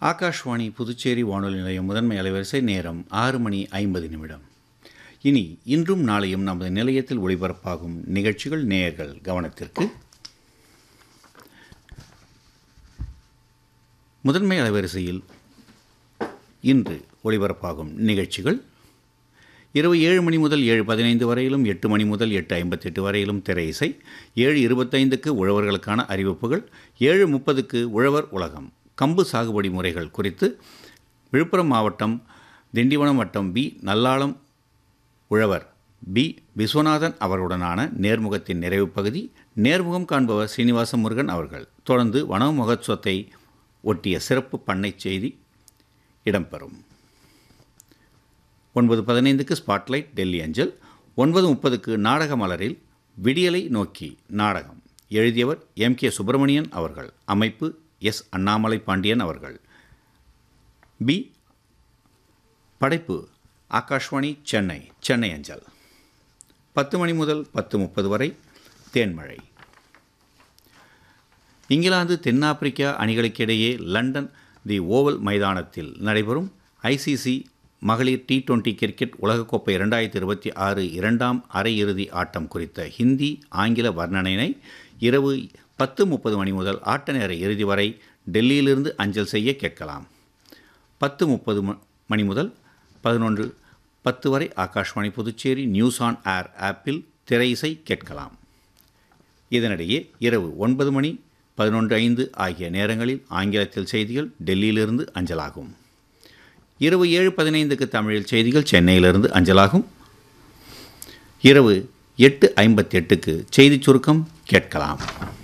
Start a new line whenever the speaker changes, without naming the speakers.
ஆகாஷ்வாணி புதுச்சேரி வானொலி நிலையம் முதன்மை அலைவரிசை நேரம் ஆறு மணி ஐம்பது நிமிடம் இனி இன்றும் நாளையும் நமது நிலையத்தில் ஒளிபரப்பாகும் நிகழ்ச்சிகள் நேயர்கள் கவனத்திற்கு முதன்மை அலைவரிசையில் இன்று ஒளிபரப்பாகும் நிகழ்ச்சிகள் இரவு ஏழு மணி முதல் ஏழு பதினைந்து வரையிலும் எட்டு மணி முதல் எட்டு ஐம்பத்தெட்டு வரையிலும் திரை இசை ஏழு இருபத்தைந்துக்கு உழவர்களுக்கான அறிவிப்புகள் ஏழு முப்பதுக்கு உழவர் உலகம் கம்பு சாகுபடி முறைகள் குறித்து விழுப்புரம் மாவட்டம் திண்டிவனம் வட்டம் பி நல்லாளம் உழவர் பி விஸ்வநாதன் அவர்களுடனான நேர்முகத்தின் நிறைவு பகுதி நேர்முகம் காண்பவர் சீனிவாச முருகன் அவர்கள் தொடர்ந்து வன மகோத்சவத்தை ஒட்டிய சிறப்பு பண்ணை செய்தி இடம்பெறும் ஒன்பது பதினைந்துக்கு ஸ்பாட்லைட் டெல்லி அஞ்சல் ஒன்பது முப்பதுக்கு நாடக மலரில் விடியலை நோக்கி நாடகம் எழுதியவர் எம் கே சுப்பிரமணியன் அவர்கள் அமைப்பு எஸ் அண்ணாமலை பாண்டியன் அவர்கள் பி படைப்பு ஆகாஷ்வாணி சென்னை சென்னை அஞ்சல் பத்து மணி முதல் பத்து முப்பது வரை தேன்மழை இங்கிலாந்து தென்னாப்பிரிக்கா அணிகளுக்கிடையே லண்டன் தி ஓவல் மைதானத்தில் நடைபெறும் ஐசிசி மகளிர் டி டுவெண்டி கிரிக்கெட் உலகக்கோப்பை இரண்டாயிரத்தி இருபத்தி ஆறு இரண்டாம் அரையிறுதி ஆட்டம் குறித்த ஹிந்தி ஆங்கில வர்ணனையினை இரவு பத்து முப்பது மணி முதல் ஆட்ட நேர இறுதி வரை டெல்லியிலிருந்து அஞ்சல் செய்ய கேட்கலாம் பத்து முப்பது மணி முதல் பதினொன்று பத்து வரை Akashvani Puducherry news on air ஆப்பில் திரை இசை கேட்கலாம் இதனிடையே இரவு ஒன்பது மணி பதினொன்று ஐந்து ஆகிய நேரங்களில் ஆங்கிலத்தில் செய்திகள் டெல்லியிலிருந்து அஞ்சலாகும் இரவு ஏழு பதினைந்துக்கு தமிழில் செய்திகள் சென்னையிலிருந்து அஞ்சலாகும் இரவு எட்டு ஐம்பத்தி எட்டுக்கு செய்திச் சுருக்கம் கேட்கலாம்